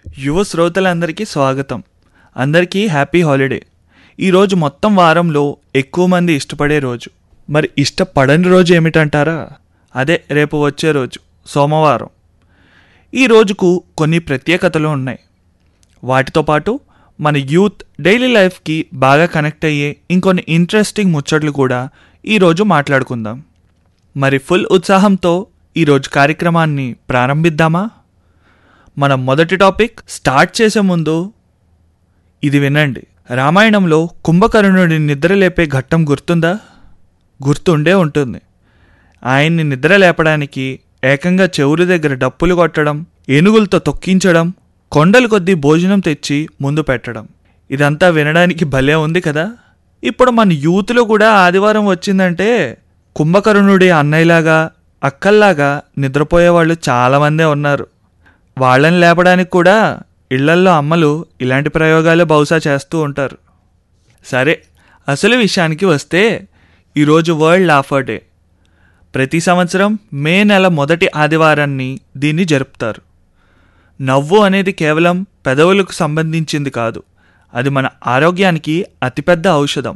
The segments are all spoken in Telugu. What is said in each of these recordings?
యువ శ్రోతలందరికీ స్వాగతం అందరికీ హ్యాపీ హాలిడే ఈరోజు మొత్తం వారంలో ఎక్కువ మంది ఇష్టపడే రోజు మరి ఇష్టపడని రోజు ఏమిటంటారా అదే రేపు వచ్చే రోజు సోమవారం ఈ రోజుకు కొన్ని ప్రత్యేకతలు ఉన్నాయి వాటితో పాటు మన యూత్ డైలీ లైఫ్కి బాగా కనెక్ట్ అయ్యే ఇంకొన్ని ఇంట్రెస్టింగ్ ముచ్చట్లు కూడా ఈరోజు మాట్లాడుకుందాం మరి ఫుల్ ఉత్సాహంతో ఈరోజు కార్యక్రమాన్ని ప్రారంభిద్దామా మన మొదటి టాపిక్ స్టార్ట్ చేసే ముందు ఇది వినండి రామాయణంలో కుంభకర్ణుడి నిద్ర లేపే ఘట్టం గుర్తుందా గుర్తుండే ఉంటుంది ఆయన్ని నిద్ర లేపడానికి ఏకంగా చెవుల దగ్గర డప్పులు కొట్టడం ఏనుగులతో తొక్కించడం కొండల కొద్దీ భోజనం తెచ్చి ముందు పెట్టడం ఇదంతా వినడానికి భలే ఉంది కదా ఇప్పుడు మన యూత్లో కూడా ఆదివారం వచ్చిందంటే కుంభకర్ణుడి అన్నయ్యలాగా అక్కల్లాగా నిద్రపోయే వాళ్ళు చాలామందే ఉన్నారు వాళ్ళని లేపడానికి కూడా ఇళ్లల్లో అమ్మలు ఇలాంటి ప్రయోగాలు బహుశా చేస్తూ ఉంటారు సరే అసలు విషయానికి వస్తే ఈరోజు వరల్డ్ లాఫర్ డే ప్రతి సంవత్సరం మే నెల మొదటి ఆదివారాన్ని దీన్ని జరుపుతారు నవ్వు అనేది కేవలం పెదవులకు సంబంధించింది కాదు అది మన ఆరోగ్యానికి అతిపెద్ద ఔషధం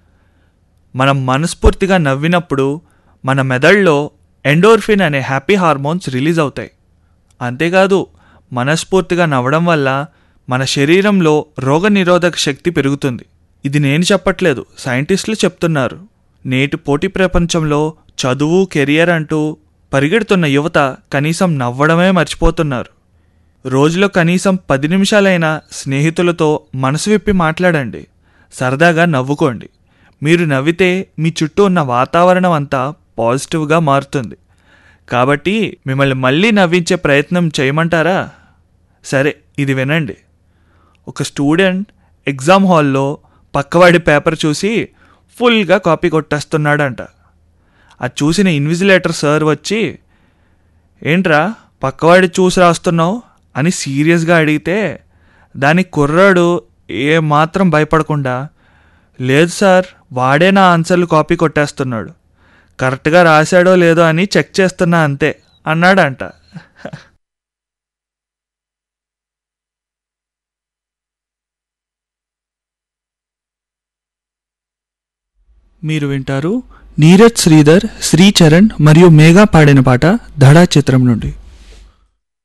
మనం మనస్ఫూర్తిగా నవ్వినప్పుడు మన మెదడులో ఎండోర్ఫిన్ అనే హ్యాపీ హార్మోన్స్ రిలీజ్ అవుతాయి అంతేకాదు మనస్ఫూర్తిగా నవ్వడం వల్ల మన శరీరంలో రోగనిరోధక శక్తి పెరుగుతుంది ఇది నేను చెప్పట్లేదు సైంటిస్టులు చెప్తున్నారు నేటి పోటీ ప్రపంచంలో చదువు కెరియర్ అంటూ పరిగెడుతున్న యువత కనీసం నవ్వడమే మర్చిపోతున్నారు రోజులో కనీసం పది నిమిషాలైనా స్నేహితులతో మనసు విప్పి మాట్లాడండి సరదాగా నవ్వుకోండి మీరు నవ్వితే మీ చుట్టూ ఉన్న వాతావరణం అంతా పాజిటివ్గా మారుతుంది కాబట్టి మిమ్మల్ని మళ్ళీ నవ్వించే ప్రయత్నం చేయమంటారా సరే ఇది వినండి ఒక స్టూడెంట్ ఎగ్జామ్ హాల్లో పక్కవాడి పేపర్ చూసి ఫుల్గా కాపీ కొట్టేస్తున్నాడంట అది చూసిన ఇన్విజిలేటర్ సార్ వచ్చి ఏంట్రా పక్కవాడి చూసి రాస్తున్నావు అని సీరియస్గా అడిగితే దానికి కుర్రాడు ఏ మాత్రం భయపడకుండా లేదు సార్ వాడే నా ఆన్సర్లు కాపీ కొట్టేస్తున్నాడు కరెక్ట్గా రాశాడో లేదో అని చెక్ చేస్తున్నా అంతే అన్నాడంట మీరు వింటారు నీరజ్ శ్రీధర్ శ్రీచరణ్ మరియు మేఘా పాడిన పాట ధడా చిత్రం నుండి